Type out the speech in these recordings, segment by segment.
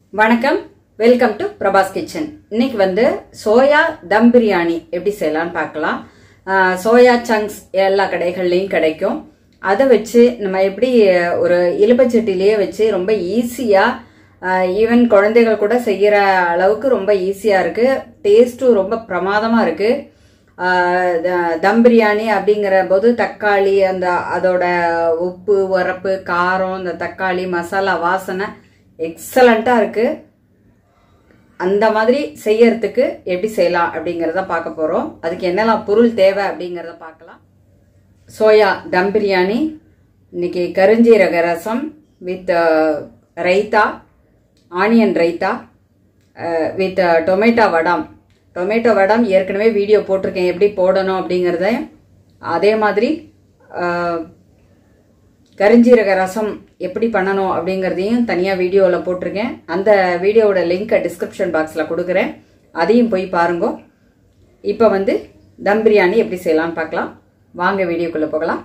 வணக்கம் welcome to Prabhas kitchen இன்னைக்கு வந்து சோயா தம் பிரியாணி எப்படி செய்யலாம்னு பார்க்கலாம் ஆஹ் சோயா சங்க்ஸ் எல்லா கடைகள்லையும் கிடைக்கும் அதை வச்சு நம்ம எப்படி ஒரு இலுப்பச்சட்டிலேயே வச்சு ரொம்ப ஈஸியாக ஈவன் குழந்தைகள் கூட செய்கிற அளவுக்கு ரொம்ப ஈஸியாக இருக்குது டேஸ்ட்டும் ரொம்ப பிரமாதமாக இருக்குது ஆஹ் த- தம் பிரியாணி அப்படிங்கிற போது தக்காளி அந்த அதோட உப்பு உரப்பு காரம் இந்த தக்காளி மசாலா வாசனை எக்ஸலண்ட்டாக இருக்குது அந்த மாதிரி செய்யறதுக்கு எப்படி செய்யலாம் அப்படிங்கிறத பார்க்க போகிறோம் அதுக்கு என்னெல்லாம் பொருள் தேவை அப்படிங்கிறத பார்க்கலாம் சோயா தம் பிரியாணி இன்னைக்கு கருஞ்சீரக rasam with raita onion raita with tomato vadam tomato vadam ஏற்கனவே வீடியோ போட்டிருக்கேன் எப்படி போடணும் அப்படிங்கிறத அதே மாதிரி அஹ், கருஞ்சீரக ரசம் எப்படி பண்ணணும் அப்படிங்கிறதையும் தனியாக வீடியோவில் போட்டிருக்கேன் அந்த வீடியோவோட லிங்க்கை டிஸ்கிரிப்ஷன் பாக்ஸில் கொடுக்குறேன் அதையும் போய் பாருங்க இப்போ வந்து தம் பிரியாணி எப்படி செய்யலாம்னு பார்க்கலாம் வாங்க வீடியோக்குள்ளே போகலாம்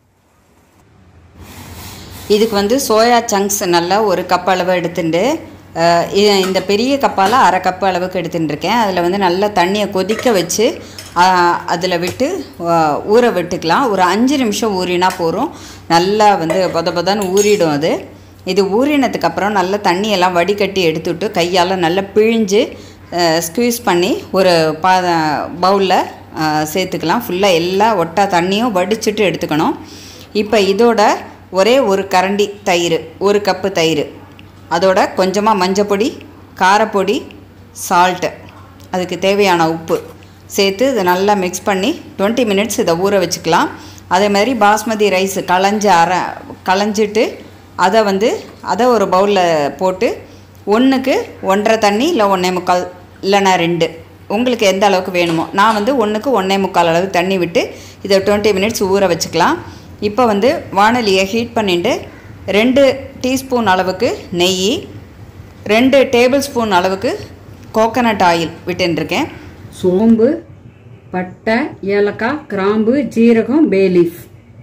இதுக்கு வந்து சோயா சங்க்ஸ் நல்லா ஒரு கப் அளவு எடுத்துட்டு அஹ், இ- இந்த பெரிய கப்பால் அரை கப் அளவுக்கு எடுத்துட்டு இருக்கேன் அதில் வந்து நல்லா தண்ணியை கொதிக்க வச்சு அதில் விட்டு அஹ், ஊற விட்டுக்கலாம் ஒரு அஞ்சு நிமிஷம் ஊறினா போதும் நல்லா வந்து பொத பொதன்னு ஊறிடும் அது இது ஊறினதுக்கப்புறம் நல்லா தண்ணியெல்லாம் வடிகட்டி எடுத்துவிட்டு கையால் நல்லா பிழிஞ்சு ஸ்க்வீஸ் பண்ணி ஒரு பா பவுலில் சேர்த்துக்கலாம் ஃபுல்லாக எல்லா ஒட்டா தண்ணியும் வடிச்சிட்டு எடுத்துக்கணும் இப்போ இதோட ஒரே ஒரு கரண்டி தயிர் ஒரு கப்பு தயிர் அதோட கொஞ்சமாக மஞ்சப்பொடி காரப்பொடி சால்ட்டு அதுக்கு தேவையான உப்பு சேர்த்து இதை நல்லா மிக்ஸ் பண்ணி டுவெண்ட்டி மினிட்ஸ் இதை ஊற வச்சுக்கலாம் அதே மாதிரி பாஸ்மதி ரைஸ் களைஞ்சு அரை களைஞ்சிட்டு அதை வந்து அதை ஒரு பவுலில் போட்டு ஒன்றுக்கு ஒன்றரை தண்ணி இல்லை ஒன்றே முக்கால் இல்லைன்னா ரெண்டு உங்களுக்கு எந்த அளவுக்கு வேணுமோ நான் வந்து ஒன்றுக்கு ஒன்றே முக்கால் அளவு தண்ணி விட்டு இதை டுவெண்ட்டி மினிட்ஸ் ஊற வச்சுக்கலாம் இப்போ வந்து வானலியை ஹீட் பண்ணிட்டு ரெண்டு டீஸ்பூன் அளவுக்கு நெய் ரெண்டு டேபிள் ஸ்பூன் அளவுக்கு கோகனட் ஆயில் விட்டுருக்கேன் சோம்பு பட்டை ஏலக்காய் கிராம்பு ஜீரகம் பேலீஃப்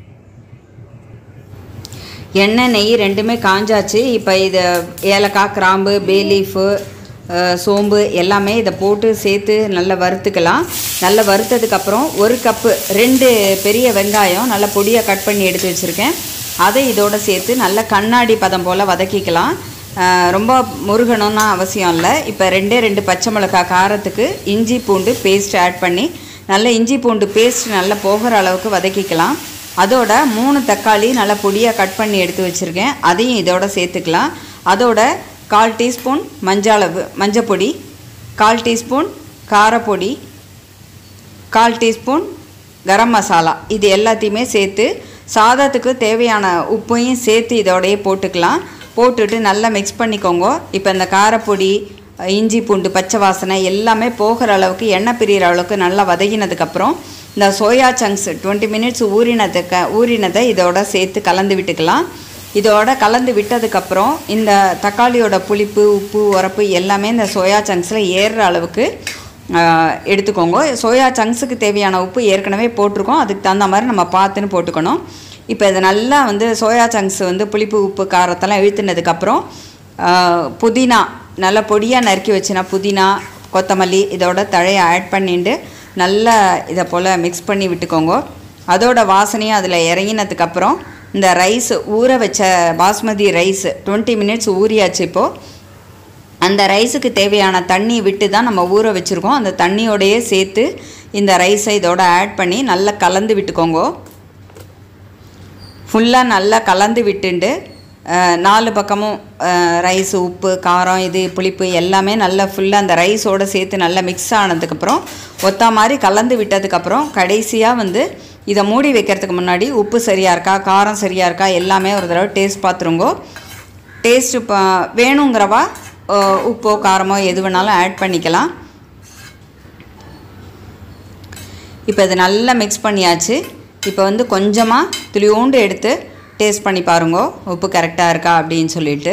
எண்ணெய் நெய் ரெண்டுமே காஞ்சாச்சு இப்போ இதை ஏலக்காய் கிராம்பு பேலீஃபு சோம்பு எல்லாமே இதை போட்டு சேர்த்து நல்லா வறுத்துக்கலாம் நல்லா வறுத்ததுக்கப்புறம் ஒரு கப்பு ரெண்டு பெரிய வெங்காயம் நல்லா பொடியாக கட் பண்ணி எடுத்து வச்சுருக்கேன் அதை இதோட சேர்த்து நல்லா கண்ணாடி பதம் போல் வதக்கிக்கலாம் அஹ், ரொம்ப முருகணும்னு அவசியம் இல்லை இப்போ ரெண்டே ரெண்டு பச்சை மிளகாய் காரத்துக்கு இஞ்சி பூண்டு பேஸ்ட் ஆட் பண்ணி நல்ல இஞ்சி பூண்டு பேஸ்ட் நல்லா போகிற அளவுக்கு வதக்கிக்கலாம் அதோட மூணு தக்காளி நல்லா பொடியாக கட் பண்ணி எடுத்து வச்சுருக்கேன் அதையும் இதோட சேர்த்துக்கலாம் அதோட கால் டீஸ்பூன் மஞ்சளவு மஞ்சப்பொடி கால் டீஸ்பூன் காரப்பொடி கால் டீஸ்பூன் கரம் மசாலா இது எல்லாத்தையுமே சேர்த்து சாதத்துக்கு தேவையான உப்பையும் சேர்த்து இதோடயே போட்டுக்கலாம் போட்டுட்டு நல்லா மிக்ஸ் பண்ணிக்கோங்க இப்போ இந்த காரப்பொடி இஞ்சி பூண்டு பச்சை வாசனை எல்லாமே போகிற அளவுக்கு எண்ணெய் பிரியிற அளவுக்கு நல்லா வதங்கினதுக்கப்புறம் இந்த சோயா சங்க்ஸ் டுவெண்ட்டி மினிட்ஸ் ஊறினதுக்கு ஊறினதை இதோட சேர்த்து கலந்து விட்டுக்கலாம் இதோட கலந்து விட்டதுக்கப்புறம் இந்த தக்காளியோட புளிப்பு உப்பு உரப்பு எல்லாமே இந்த சோயா சங்க்ஸில் ஏறுற அளவுக்கு ஆஹ், எடுத்துக்கோங்க சோயா சங்க்ஸுக்கு தேவையான உப்பு ஏற்கனவே போட்டிருக்கோம் அதுக்கு தகுந்த மாதிரி நம்ம பார்த்துன்னு போட்டுக்கணும் இப்போ இது நல்லா வந்து சோயா சங்க்ஸ் வந்து புளிப்பு உப்பு காரத்தெல்லாம் இழுத்துனதுக்கப்புறம் ஆஹ், புதினா நல்லா பொடியாக நறுக்கி வச்சுனா புதினா கொத்தமல்லி இதோட தழையை ஆட் பண்ணிட்டு நல்லா இதை போல் மிக்ஸ் பண்ணி விட்டுக்கோங்க அதோட வாசனையும் அதில் இறங்கினதுக்கப்புறம் இந்த ரைஸ் ஊற வச்ச பாஸ்மதி ரைஸ் டுவெண்ட்டி மினிட்ஸ் ஊறியாச்சு இப்போது அந்த ரைஸுக்கு தேவையான தண்ணி விட்டு தான் நம்ம ஊற வச்சுருக்கோம் அந்த தண்ணியோடையே சேர்த்து இந்த ரைஸை இதோட ஆட் பண்ணி நல்லா கலந்து விட்டுக்கோங்க ஃபுல்லாக நல்லா கலந்து விட்டுண்டு அஹ், நாலு பக்கமும் ரைஸ் உப்பு காரம் இது புளிப்பு எல்லாமே நல்லா ஃபுல்லாக அந்த ரைஸோடு சேர்த்து நல்லா மிக்ஸ் ஆனதுக்கப்புறம் ஒத்தா மாதிரி கலந்து விட்டதுக்கப்புறம் கடைசியாக வந்து இதை மூடி வைக்கிறதுக்கு முன்னாடி உப்பு சரியாக இருக்கா காரம் சரியாக இருக்கா எல்லாமே ஒரு தடவை டேஸ்ட் பார்த்துருங்கோ டேஸ்ட் இப்போ வேணுங்கிறவா அஹ், உப்போ காரமோ எது வேணாலும் ஆட் பண்ணிக்கலாம் இப்போ இது நல்லா மிக்ஸ் பண்ணியாச்சு இப்போ வந்து கொஞ்சமாக துளியோண்டு எடுத்து டேஸ்ட் பண்ணி பாருங்க உப்பு கரெக்டாக இருக்கா அப்படின்னு சொல்லிட்டு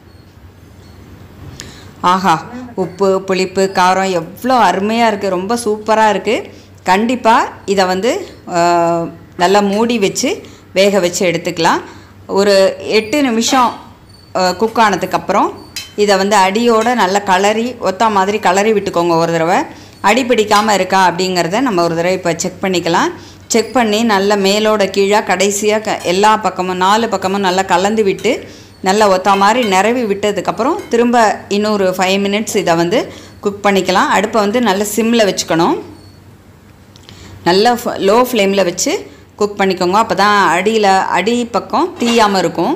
ஆஹா உப்பு புளிப்பு காரம் எவ்வளோ அருமையாக இருக்குது ரொம்ப சூப்பராக இருக்குது கண்டிப்பாக இதை வந்து ஆஹ், நல்லா மூடி வச்சு வேக வச்சு எடுத்துக்கலாம் ஒரு எட்டு நிமிஷம் குக் ஆனதுக்கப்புறம் இதை வந்து அடியோட நல்லா கலரி ஒத்தா மாதிரி கலரி விட்டுக்கோங்க ஒரு தடவை அடி பிடிக்காமல் இருக்கா அப்படிங்கிறத நம்ம ஒரு தடவை இப்போ செக் பண்ணிக்கலாம் செக் பண்ணி நல்லா மேலோட கீழே கடைசியாக க எல்லா பக்கமும் நாலு பக்கமும் நல்லா கலந்து விட்டு நல்லா ஒத்தா மாதிரி நிறவி விட்டதுக்கப்புறம் திரும்ப இன்னொரு ஃபைவ் மினிட்ஸ் இதை வந்து குக் பண்ணிக்கலாம் அடுப்பை வந்து நல்ல சிம்மில் வச்சுக்கணும் நல்ல லோ ஃப்ளேமில் வச்சு குக் பண்ணிக்கோங்க அப்போ தான் அடியில் அடி பக்கம் தீயாமல் இருக்கும்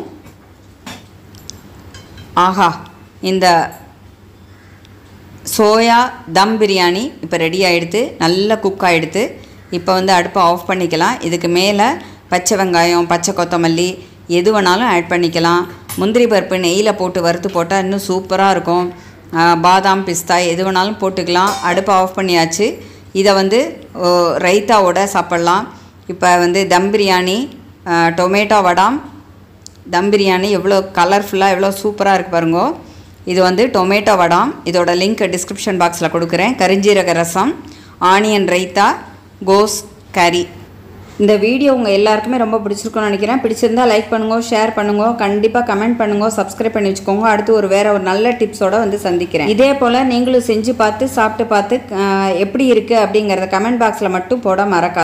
ஆஹா இந்த சோயா தம் பிரியாணி இப்போ ரெடி ஆகிடுது நல்லா குக் ஆகிடுது இப்போ வந்து அடுப்பை ஆஃப் பண்ணிக்கலாம் இதுக்கு மேலே பச்சை வெங்காயம் பச்சை கொத்தமல்லி எது வேணாலும் ஆட் பண்ணிக்கலாம் முந்திரி பருப்பு நெய்யில் போட்டு வறுத்து போட்டால் இன்னும் சூப்பராக இருக்கும் ஆ, பாதாம் பிஸ்தா எது வேணாலும் போட்டுக்கலாம் அடுப்பை ஆஃப் பண்ணியாச்சு இதை வந்து ஓ, ரைத்தாவோட சாப்பிட்லாம் இப்போ வந்து தம் பிரியாணி ஆ, டொமேட்டோ வடாம் தம் பிரியாணி எவ்வளோ கலர்ஃபுல்லாக எவ்வளோ சூப்பராக இருக்குது பாருங்கோ இது வந்து டொமேட்டோ வடாம் இதோட லிங்க் டிஸ்கிரிப்ஷன் பாக்ஸில் கொடுக்குறேன் கரிஞ்சீரக ரசம் ஆனியன் ரைத்தா கோஸ் கறி இந்த வீடியோ உங்கள் எல்லாருக்குமே ரொம்ப பிடிச்சிருக்கும்னு நினைக்கிறேன் பிடிச்சிருந்தா லைக் பண்ணுங்க ஷேர் பண்ணுங்க கண்டிப்பாக கமெண்ட் பண்ணுங்க சப்ஸ்கிரைப் பண்ணி வச்சுக்கோங்க அடுத்து ஒரு வேற ஒரு நல்ல டிப்ஸோட வந்து சந்திக்கிறேன் இதே போல் நீங்களும் செஞ்சு பார்த்து சாப்பிட்டு பார்த்து அஹ், எப்படி இருக்குது அப்படிங்கிறத கமெண்ட் பாக்ஸில் மட்டும் போட மறக்காது